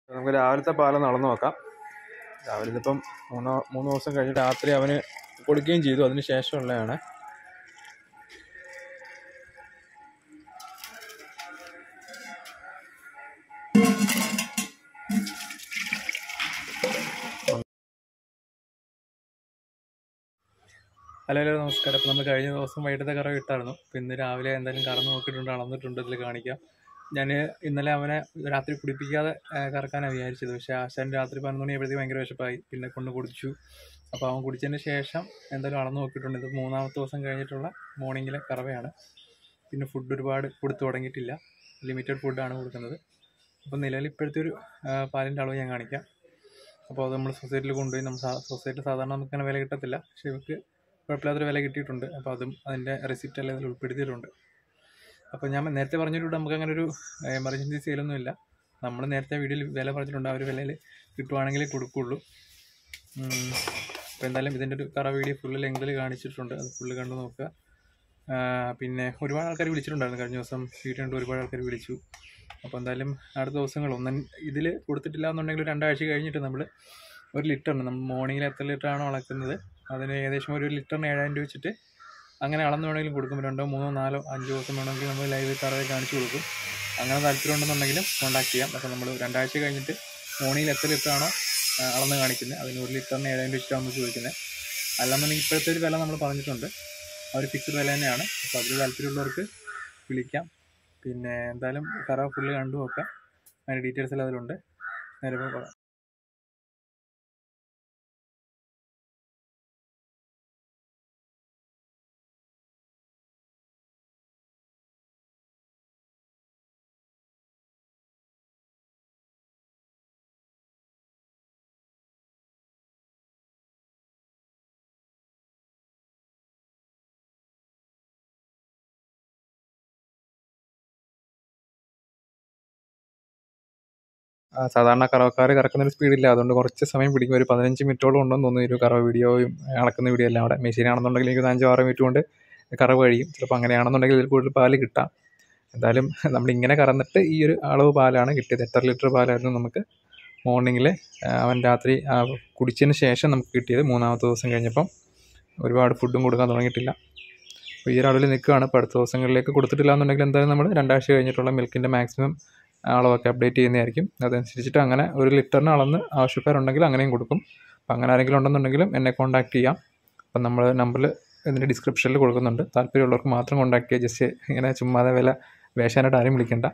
നമുക്ക് രാവിലത്തെ പാലം നടന്നു നോക്കാം രാവിലെ ഇപ്പം മൂന്നോ മൂന്ന് ദിവസം കഴിഞ്ഞ് രാത്രി അവന് കൊടുക്കുകയും ചെയ്തു അതിന് ശേഷമുള്ളതാണ് ഹലോ ഹലോ നമസ്കാരം അപ്പോൾ നമ്മൾ കഴിഞ്ഞ ദിവസം വൈകിട്ടത്തെ കറവ് ഇട്ടായിരുന്നു അപ്പോൾ ഇന്ന് രാവിലെ എന്തായാലും കറന്ന് നോക്കിയിട്ടുണ്ട് അളന്നിട്ടുണ്ട് ഇതിൽ കാണിക്കാം ഞാൻ ഇന്നലെ അവനെ രാത്രി കുടിപ്പിക്കാതെ ആ, കറക്കാനാണ് വിചാരിച്ചത് പക്ഷേ ആശാൻ രാത്രി പതിനൊന്ന് മണിയായപ്പോഴത്തേക്ക് ഭയങ്കര വിശപ്പായി പിന്നെ കൊണ്ട് കുടിച്ചു അപ്പോൾ അവൻ കുടിച്ചതിന് ശേഷം എന്തായാലും അളന്ന് നോക്കിയിട്ടുണ്ട് ഇത് മൂന്നാമത്തെ ദിവസം കഴിഞ്ഞിട്ടുള്ള മോർണിംഗിലെ കറവയാണ് പിന്നെ ഫുഡ് ഒരുപാട് കൊടുത്തു തുടങ്ങിയിട്ടില്ല ലിമിറ്റഡ് ഫുഡാണ് കൊടുക്കുന്നത് അപ്പോൾ നിലവിൽ ഇപ്പോഴത്തെ ഒരു ആ, പാലിൻ്റെ അളവ് ഞാൻ കാണിക്കാം അപ്പോൾ അത് നമ്മൾ സൊസൈറ്റിയിൽ കൊണ്ടുപോയി നമ്മൾ സൊസൈറ്റിയിൽ സാധാരണ നമുക്ക് അങ്ങനെ വില കിട്ടത്തില്ല പക്ഷേ ഇവർക്ക് കുഴപ്പമില്ലാത്തൊരു വില കിട്ടിയിട്ടുണ്ട് അപ്പോൾ അതും അതിൻ്റെ റെസിപ്റ്റ് എല്ലാം ഇതിൽ ഉൾപ്പെടുത്തിയിട്ടുണ്ട് അപ്പോൾ ഞാൻ നേരത്തെ പറഞ്ഞിട്ടുണ്ട് നമുക്ക് അങ്ങനെ ഒരു എമർജൻസി സെയിലൊന്നും ഇല്ല നമ്മൾ നേരത്തെ വീഡിയോയിൽ വില പറഞ്ഞിട്ടുണ്ട് ആ ഒരു വിലയിൽ കിട്ടുവാണെങ്കിലേ കൊടുക്കുള്ളൂ ഉം. അപ്പോൾ എന്തായാലും ഇതിൻ്റെ ഒരു കറ വീഡിയോ ഫുള്ള് ലെങ്തിൽ കാണിച്ചിട്ടുണ്ട് അത് ഫുള്ള് കണ്ടു നോക്കുക ആ, പിന്നെ ഒരുപാട് ആൾക്കാർ വിളിച്ചിട്ടുണ്ടായിരുന്നു കഴിഞ്ഞ ദിവസം വീഡിയോ കണ്ട് ഒരുപാട് ആൾക്കാർ വിളിച്ചു അപ്പോൾ എന്തായാലും അടുത്ത ദിവസങ്ങൾ ഒന്നും ഇതിൽ കൊടുത്തിട്ടില്ല എന്നുണ്ടെങ്കിൽ ഒരു രണ്ടാഴ്ച കഴിഞ്ഞിട്ട് നമ്മൾ ഒരു ലിറ്ററിന് നമ്മൾ മോർണിംഗിൽ എത്ര ലിറ്ററാണോ അളക്കുന്നത് അതിന് ഏകദേശം ഒരു ലിറ്ററിന് ഏഴായിരം രൂപ വെച്ചിട്ട് അങ്ങനെ അളന്ന് വേണമെങ്കിലും കൊടുക്കും രണ്ടോ മൂന്നോ നാലോ അഞ്ചോ ദിവസം വേണമെങ്കിൽ നമ്മൾ ലൈവ് കറവെ കാണിച്ചു കൊടുക്കും അങ്ങനെ താല്പര്യം ഉണ്ടെന്നുണ്ടെങ്കിലും കോൺടാക്ട് ചെയ്യാം അപ്പോൾ നമ്മൾ രണ്ടാഴ്ച കഴിഞ്ഞിട്ട് മോർണിംഗിൽ എത്ര ലിറ്ററാണോ ആ, അളന്ന് കാണിക്കുന്നത് അതിന് ഒരു ലിറ്ററിന് ഏഴായിരം രൂപ വെച്ചിട്ടാണ് നമ്മൾ ചോദിക്കുന്നത് അല്ലാന്നുണ്ടെങ്കിൽ ഇപ്പോഴത്തെ ഒരു വില നമ്മൾ പറഞ്ഞിട്ടുണ്ട് ആ ഒരു ഫിക്സ്ഡ് വില തന്നെയാണ് അപ്പോൾ അതിൽ താല്പര്യമുള്ളവർക്ക് വിളിക്കാം പിന്നെ എന്തായാലും കറ ഫുള്ള് കണ്ടു നോക്കാം അതിൻ്റെ ഡീറ്റെയിൽസ് എല്ലാം അതിലുണ്ട് നേരെ പോയി പറയാം ആ, സാധാരണ കറവക്കാർ കറക്കുന്ന ഒരു സ്പീഡില്ല അതുകൊണ്ട് കുറച്ച് സമയം പിടിക്കും ഒരു പതിനഞ്ച് മിനിറ്റോളം ഉണ്ടെന്ന് തോന്നുന്നു ഈ ഒരു കറവ വീഡിയോയും അളക്കുന്ന വീഡിയോ എല്ലാം അവിടെ മെഷീനാണെന്നുണ്ടെങ്കിൽ എനിക്ക് ഒരു അഞ്ചോ ആറോ മിനിറ്റ് കൊണ്ട് കറവ് കഴിയും ചിലപ്പോൾ അങ്ങനെയാണെന്നുണ്ടെങ്കിൽ ഇതിൽ കൂടുതൽ പാല് കിട്ടാം എന്തായാലും നമ്മൾ ഇങ്ങനെ കറന്നിട്ട് ഈ ഒരു അളവ് പാലാണ് കിട്ടിയത് എത്ര ലിറ്റർ പാലായിരുന്നു നമുക്ക് മോർണിംഗിൽ അവൻ രാത്രി ആ, കുടിച്ചതിന് ശേഷം നമുക്ക് കിട്ടിയത് മൂന്നാമത്തെ ദിവസം കഴിഞ്ഞപ്പം ഒരുപാട് ഫുഡും കൊടുക്കാൻ തുടങ്ങിയിട്ടില്ല അപ്പോൾ ഈ ഒരു അളവിൽ നിൽക്കുകയാണ് ഇപ്പോൾ അടുത്ത ദിവസങ്ങളിലേക്ക് കൊടുത്തിട്ടില്ല എന്നുണ്ടെങ്കിൽ എന്തായാലും നമ്മൾ രണ്ടാഴ്ച കഴിഞ്ഞിട്ടുള്ള മിൽക്കിൻ്റെ മാക്സിമം അളവൊക്കെ അപ്ഡേറ്റ് ചെയ്യുന്നതായിരിക്കും അതനുസരിച്ചിട്ട് അങ്ങനെ ഒരു ലിറ്ററിന് അളന്ന് ആവശ്യക്കാരുണ്ടെങ്കിൽ അങ്ങനെയും കൊടുക്കും അപ്പം അങ്ങനെ ആരെങ്കിലും ഉണ്ടെന്നുണ്ടെങ്കിലും എന്നെ കോൺടാക്ട് ചെയ്യാം അപ്പം നമ്മൾ നമ്പറിൽ ഇതിൻ്റെ ഡിസ്ക്രിപ്ഷനിൽ കൊടുക്കുന്നുണ്ട് താല്പര്യമുള്ളവർക്ക് മാത്രം കോൺടാക്ട് ചെയ്യുക ജസ്റ്റ് ഇങ്ങനെ ചുമ്മാതെ വില വേശാനായിട്ട് ആരും വിളിക്കേണ്ട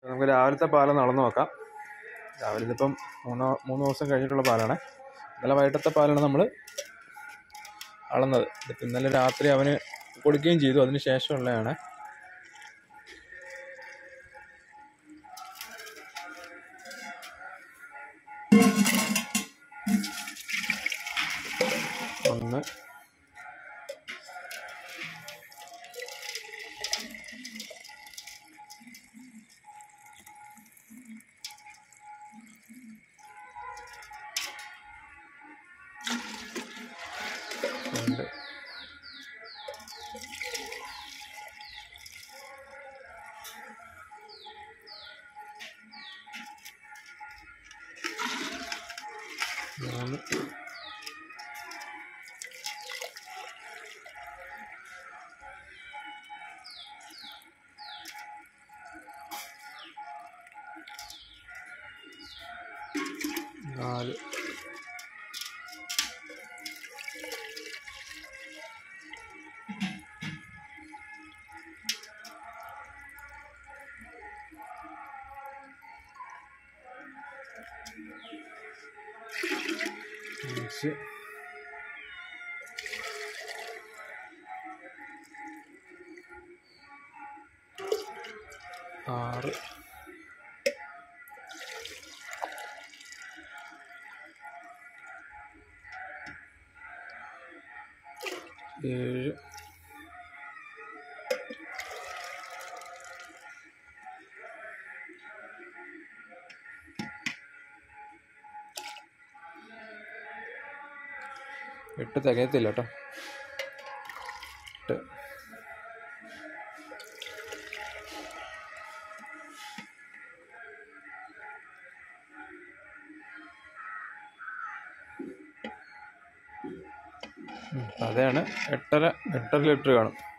നമുക്ക് രാവിലത്തെ പാലം നടന്നു നോക്കാം രാവിലെ ഇതിപ്പം മൂന്ന് മൂന്ന് ദിവസം കഴിഞ്ഞിട്ടുള്ള പാലാണ് ഇന്നലെ വൈകിട്ടത്തെ പാലാണ് നമ്മൾ അളന്നത് ഇതിപ്പോൾ ഇന്നലെ രാത്രി അവന് കൊടുക്കുകയും ചെയ്തു അതിന് ശേഷമുള്ളതാണ് ഒന്ന് രണ്ട് മൂന്ന് നാല് അഞ്ച് ആറ് ഏഴ് എട്ട് തികയത്തില്ല കേട്ടോ എട്ട് ഉം, അതാണ് എട്ടര എട്ടര ലിറ്റർ കാണും